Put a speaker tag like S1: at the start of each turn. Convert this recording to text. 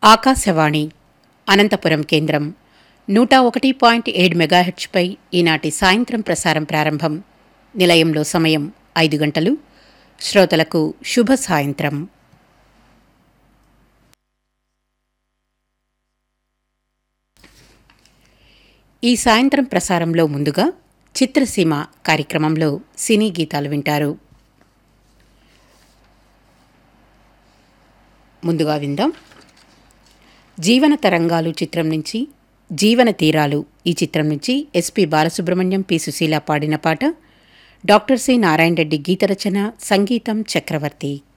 S1: ఆకాశవాణి అనంతపురం కేంద్రం నూట ఒకటి పాయింట్ ఏడు మెగాహెచ్పై ఈనాటి సాయంత్రం ప్రసారం ప్రారంభం నిలయంలో సమయం ఐదు గంటలు శ్రోతలకు శుభ సాయంత్రం ఈ సాయంత్రం ప్రసారంలో ముందుగా చిత్రసీమ కార్యక్రమంలో సినీ గీతాలు వింటారు ముందుగా విందాం జీవన తరంగాలు చిత్రం నుంచి జీవన తీరాలు ఈ చిత్రం నుంచి ఎస్పి బాలసుబ్రహ్మణ్యం పి సుశీల పాడిన పాట డాక్టర్ సి నారాయణ రెడ్డి గీత రచన సంగీతం చక్రవర్తి